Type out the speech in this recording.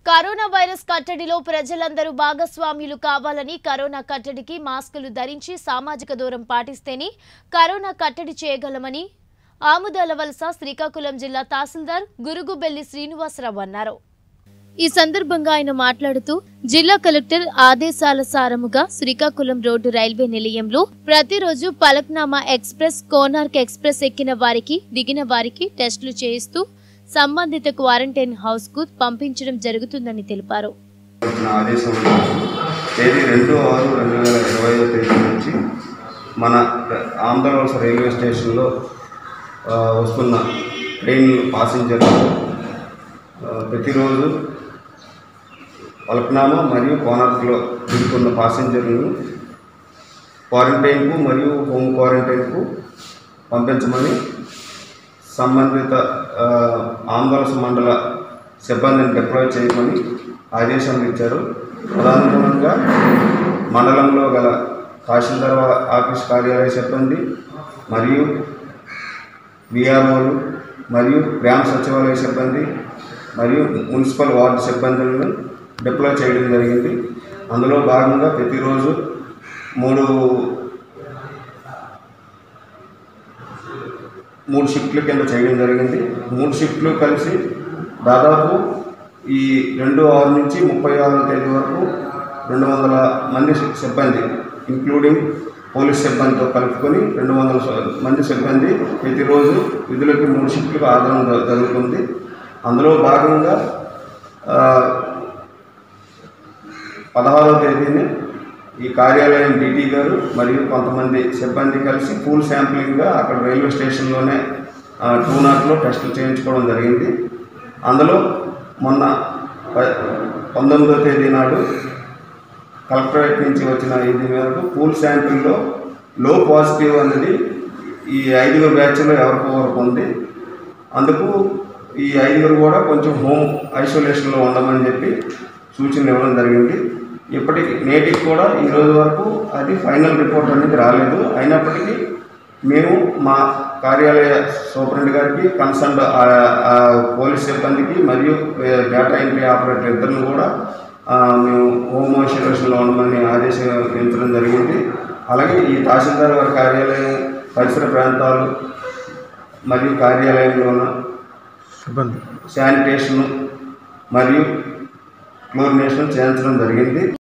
corona virus కట్టడిలో ప్రజలందరూ భాగస్వామ్యులు కావాలని corona కట్టడికి మాస్కులు ధరించి సామాజిక దూరం పాటిస్తేనే కరోనా కట్టడి చేయగలమని ఆముదాల వలస శ్రీకాకుళం జిల్లా తహసీల్దార్ గురుగుబెల్లి శ్రీనివాసరావు అన్నారు ఈ సందర్భంగా ఆయన మాట్లాడుతూ జిల్లా కలెక్టర్ ఆదేశాల సారముగా శ్రీకాకుళం రోడ్డు రైల్వే నిలయంలో ప్రతిరోజు పలక్నామా ఎక్స్ప్రెస్ కోనార్క్ ఎక్స్ప్రెస్ ఎక్కిన వారికి దిగిన వారికి టెస్టులు చేయిస్తూ సంబంధిత క్వారంటైన్ హౌస్ కు పంపించడం జరుగుతుందని తెలిపారు ఇచ్చిన ఆదేశం తేదీ రెండు ఆరు రెండు వేల ఇరవై తేదీ నుంచి మన ఆంధ్రవలస రైల్వే స్టేషన్లో ఆ, వస్తున్న ట్రైన్ పాసింజర్లు ఆ, ప్రతిరోజు పలక్నామా మరియు కోనార్క్లో దిగుతున్న పాసింజర్లను క్వారంటైన్కు మరియు హోమ్ క్వారంటైన్కు పంపించమని సంబంధిత ఆ, ఆంధ్రవలస మండల సిబ్బందిని డిప్లాయ్ చేయమని ఆదేశాలు ఇచ్చారు తదనుగుణంగా మండలంలో గల తహసీల్దార్ వా- ఆఫీస్ కార్యాలయ సిబ్బంది మరియు విఆర్ఓలు మరియు గ్రామ సచివాలయ సిబ్బంది మరియు మున్సిపల్ వార్డు సిబ్బందులను డిప్లాయ్ చేయడం జరిగింది అందులో భాగంగా ప్రతిరోజు మూడు మూడు షిఫ్ట్ల కింద చేయడం జరిగింది మూడు షిఫ్ట్లు కలిసి దాదాపు ఈ రెండు ఆరు నుంచి ముప్పై ఆరో తేదీ వరకు రెండు వందల మంది సి- సిబ్బంది ఇంక్లూడింగ్ పోలీస్ సిబ్బందితో కలుపుకొని రెండు వందల స- మంది సిబ్బంది ప్రతిరోజు విధులకి మూడు షిఫ్ట్లకు ఆధారం జ- జరుగుతుంది అందులో భాగంగా ఆ, పదహారవ తేదీని ఈ కార్యాలయం డీటీ గారు మరియు కొంతమంది సిబ్బంది కలిసి పూల్ శాంప్లింగ్గా అక్కడ రైల్వే స్టేషన్లోనే ఆ, టూ నాట్లో టెస్టులు చేయించుకోవడం జరిగింది అందులో మొన్న ప- పంతొమ్మిదవ తేదీ నాడు కలెక్టరేట్ నుంచి వచ్చిన ఇది మేరకు పూల్ శాంపిల్లో లో పాజిటివ్ అనేది ఈ ఐదుగురు బ్యాచ్లో ఎవరికి వరకు ఉంది అందుకు ఈ ఐదుగురు కూడా కొంచెం హోమ్ ఐసోలేషన్లో ఉండమని చెప్పి సూచనలు ఇవ్వడం జరిగింది ఇప్పటికి నేటికి కూడా ఈ రోజు వరకు అది ఫైనల్ రిపోర్ట్ అనేది రాలేదు అయినప్పటికీ మేము మా కార్యాలయ సూపరింట్ గారికి కన్సర్న్ పోలీస్ సిబ్బందికి మరియు డేటా ఎంట్రీ ఆపరేటర్ ఇద్దరిని కూడా ఆ, మేము హోమ్ ఐసోలేషన్లో ఉండమని ఆదేశించడం జరిగింది అలాగే ఈ తహసీల్దార్ వారి కార్యాలయం పరిసర ప్రాంతాలు మరియు కార్యాలయంలో ఉన్న సిబ్బంది శానిటేషన్ మరియు క్లోరినేషన్ చేయించడం జరిగింది